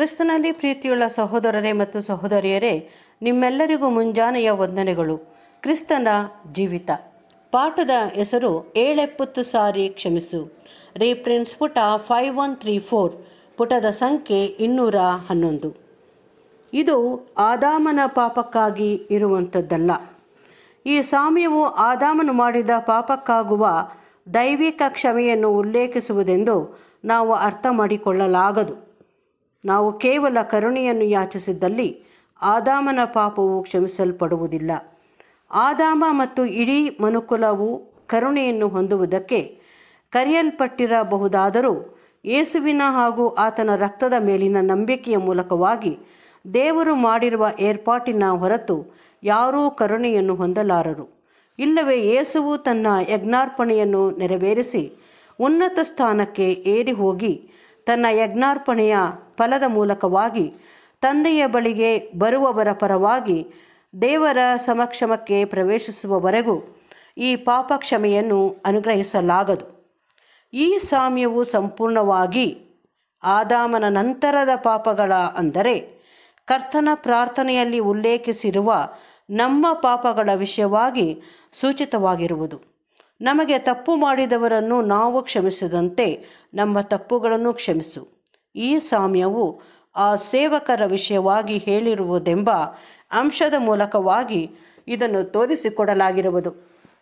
ಕ್ರಿಸ್ತನಲ್ಲಿ ಪ್ರೀತಿಯುಳ್ಳ ಸಹೋದರರೇ ಮತ್ತು ಸಹೋದರಿಯರೇ ನಿಮ್ಮೆಲ್ಲರಿಗೂ ಮುಂಜಾನೆಯ ವಂದನೆಗಳು ಕ್ರಿಸ್ತನ ಜೀವಿತ ಪಾಠದ ಹೆಸರು ಏಳೆಪ್ಪತ್ತು ಸಾರಿ ಕ್ಷಮಿಸು ರೀಪ್ರಿನ್ಸ್ ಪುಟ ಫೈವ್ ಒನ್ ತ್ರೀ ಫೋರ್ ಪುಟದ ಸಂಖ್ಯೆ ಇನ್ನೂರ ಹನ್ನೊಂದು ಇದು ಆದಾಮನ ಪಾಪಕ್ಕಾಗಿ ಇರುವಂಥದ್ದಲ್ಲ ಈ ಸಾಮ್ಯವು ಆದಾಮನು ಮಾಡಿದ ಪಾಪಕ್ಕಾಗುವ ದೈವಿಕ ಕ್ಷಮೆಯನ್ನು ಉಲ್ಲೇಖಿಸುವುದೆಂದು ನಾವು ಅರ್ಥ ಮಾಡಿಕೊಳ್ಳಲಾಗದು ನಾವು ಕೇವಲ ಕರುಣೆಯನ್ನು ಯಾಚಿಸಿದ್ದಲ್ಲಿ ಆದಾಮನ ಪಾಪವು ಕ್ಷಮಿಸಲ್ಪಡುವುದಿಲ್ಲ ಆದಾಮ ಮತ್ತು ಇಡೀ ಮನುಕುಲವು ಕರುಣೆಯನ್ನು ಹೊಂದುವುದಕ್ಕೆ ಕರೆಯಲ್ಪಟ್ಟಿರಬಹುದಾದರೂ ಯೇಸುವಿನ ಹಾಗೂ ಆತನ ರಕ್ತದ ಮೇಲಿನ ನಂಬಿಕೆಯ ಮೂಲಕವಾಗಿ ದೇವರು ಮಾಡಿರುವ ಏರ್ಪಾಟಿನ ಹೊರತು ಯಾರೂ ಕರುಣೆಯನ್ನು ಹೊಂದಲಾರರು ಇಲ್ಲವೇ ಯೇಸುವು ತನ್ನ ಯಜ್ಞಾರ್ಪಣೆಯನ್ನು ನೆರವೇರಿಸಿ ಉನ್ನತ ಸ್ಥಾನಕ್ಕೆ ಏರಿ ಹೋಗಿ ತನ್ನ ಯಜ್ಞಾರ್ಪಣೆಯ ಫಲದ ಮೂಲಕವಾಗಿ ತಂದೆಯ ಬಳಿಗೆ ಬರುವವರ ಪರವಾಗಿ ದೇವರ ಸಮಕ್ಷಮಕ್ಕೆ ಪ್ರವೇಶಿಸುವವರೆಗೂ ಈ ಪಾಪ ಕ್ಷಮೆಯನ್ನು ಅನುಗ್ರಹಿಸಲಾಗದು ಈ ಸಾಮ್ಯವು ಸಂಪೂರ್ಣವಾಗಿ ಆದಾಮನ ನಂತರದ ಪಾಪಗಳ ಅಂದರೆ ಕರ್ತನ ಪ್ರಾರ್ಥನೆಯಲ್ಲಿ ಉಲ್ಲೇಖಿಸಿರುವ ನಮ್ಮ ಪಾಪಗಳ ವಿಷಯವಾಗಿ ಸೂಚಿತವಾಗಿರುವುದು ನಮಗೆ ತಪ್ಪು ಮಾಡಿದವರನ್ನು ನಾವು ಕ್ಷಮಿಸಿದಂತೆ ನಮ್ಮ ತಪ್ಪುಗಳನ್ನು ಕ್ಷಮಿಸು ಈ ಸಾಮ್ಯವು ಆ ಸೇವಕರ ವಿಷಯವಾಗಿ ಹೇಳಿರುವುದೆಂಬ ಅಂಶದ ಮೂಲಕವಾಗಿ ಇದನ್ನು ತೋರಿಸಿಕೊಡಲಾಗಿರುವುದು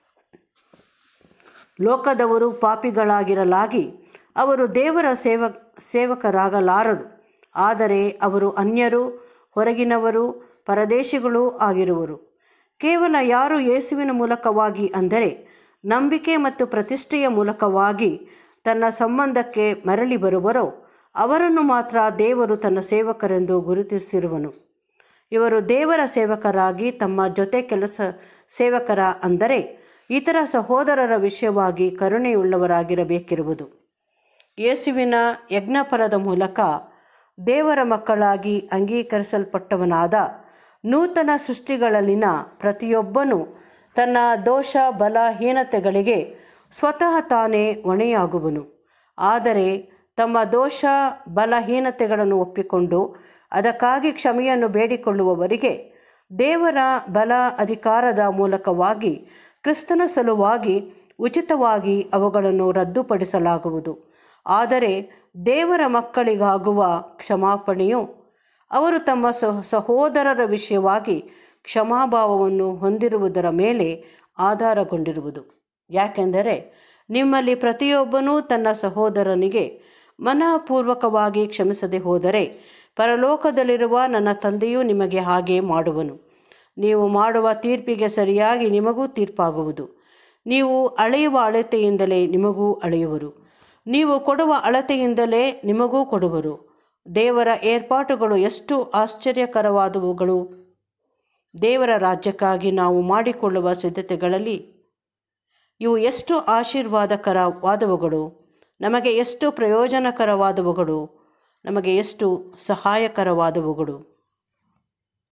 ಲೋಕದವರು ಪಾಪಿಗಳಾಗಿರಲಾಗಿ ಅವರು ದೇವರ ಸೇವ ಸೇವಕರಾಗಲಾರರು ಆದರೆ ಅವರು ಅನ್ಯರು ಹೊರಗಿನವರು ಪರದೇಶಿಗಳೂ ಆಗಿರುವರು ಕೇವಲ ಯಾರು ಯೇಸುವಿನ ಮೂಲಕವಾಗಿ ಅಂದರೆ ನಂಬಿಕೆ ಮತ್ತು ಪ್ರತಿಷ್ಠೆಯ ಮೂಲಕವಾಗಿ ತನ್ನ ಸಂಬಂಧಕ್ಕೆ ಮರಳಿ ಬರುವರೋ ಅವರನ್ನು ಮಾತ್ರ ದೇವರು ತನ್ನ ಸೇವಕರೆಂದು ಗುರುತಿಸಿರುವನು ಇವರು ದೇವರ ಸೇವಕರಾಗಿ ತಮ್ಮ ಜೊತೆ ಕೆಲಸ ಸೇವಕರ ಅಂದರೆ ಇತರ ಸಹೋದರರ ವಿಷಯವಾಗಿ ಕರುಣೆಯುಳ್ಳವರಾಗಿರಬೇಕಿರುವುದು ಯೇಸುವಿನ ಯಜ್ಞಫಲದ ಮೂಲಕ ದೇವರ ಮಕ್ಕಳಾಗಿ ಅಂಗೀಕರಿಸಲ್ಪಟ್ಟವನಾದ ನೂತನ ಸೃಷ್ಟಿಗಳಲ್ಲಿನ ಪ್ರತಿಯೊಬ್ಬನೂ ತನ್ನ ದೋಷ ಬಲಹೀನತೆಗಳಿಗೆ ಸ್ವತಃ ತಾನೇ ಹೊಣೆಯಾಗುವನು ಆದರೆ ತಮ್ಮ ದೋಷ ಬಲಹೀನತೆಗಳನ್ನು ಒಪ್ಪಿಕೊಂಡು ಅದಕ್ಕಾಗಿ ಕ್ಷಮೆಯನ್ನು ಬೇಡಿಕೊಳ್ಳುವವರಿಗೆ ದೇವರ ಬಲ ಅಧಿಕಾರದ ಮೂಲಕವಾಗಿ ಕ್ರಿಸ್ತನ ಸಲುವಾಗಿ ಉಚಿತವಾಗಿ ಅವುಗಳನ್ನು ರದ್ದುಪಡಿಸಲಾಗುವುದು ಆದರೆ ದೇವರ ಮಕ್ಕಳಿಗಾಗುವ ಕ್ಷಮಾಪಣೆಯು ಅವರು ತಮ್ಮ ಸಹೋದರರ ವಿಷಯವಾಗಿ ಕ್ಷಮಾಭಾವವನ್ನು ಹೊಂದಿರುವುದರ ಮೇಲೆ ಆಧಾರಗೊಂಡಿರುವುದು ಯಾಕೆಂದರೆ ನಿಮ್ಮಲ್ಲಿ ಪ್ರತಿಯೊಬ್ಬನೂ ತನ್ನ ಸಹೋದರನಿಗೆ ಮನಃಪೂರ್ವಕವಾಗಿ ಕ್ಷಮಿಸದೆ ಹೋದರೆ ಪರಲೋಕದಲ್ಲಿರುವ ನನ್ನ ತಂದೆಯೂ ನಿಮಗೆ ಹಾಗೆ ಮಾಡುವನು ನೀವು ಮಾಡುವ ತೀರ್ಪಿಗೆ ಸರಿಯಾಗಿ ನಿಮಗೂ ತೀರ್ಪಾಗುವುದು ನೀವು ಅಳೆಯುವ ಅಳತೆಯಿಂದಲೇ ನಿಮಗೂ ಅಳೆಯುವರು ನೀವು ಕೊಡುವ ಅಳತೆಯಿಂದಲೇ ನಿಮಗೂ ಕೊಡುವರು ದೇವರ ಏರ್ಪಾಟುಗಳು ಎಷ್ಟು ಆಶ್ಚರ್ಯಕರವಾದವುಗಳು ದೇವರ ರಾಜ್ಯಕ್ಕಾಗಿ ನಾವು ಮಾಡಿಕೊಳ್ಳುವ ಸಿದ್ಧತೆಗಳಲ್ಲಿ ಇವು ಎಷ್ಟು ಆಶೀರ್ವಾದಕರವಾದವುಗಳು ನಮಗೆ ಎಷ್ಟು ಪ್ರಯೋಜನಕರವಾದವುಗಳು ನಮಗೆ ಎಷ್ಟು ಸಹಾಯಕರವಾದವುಗಳು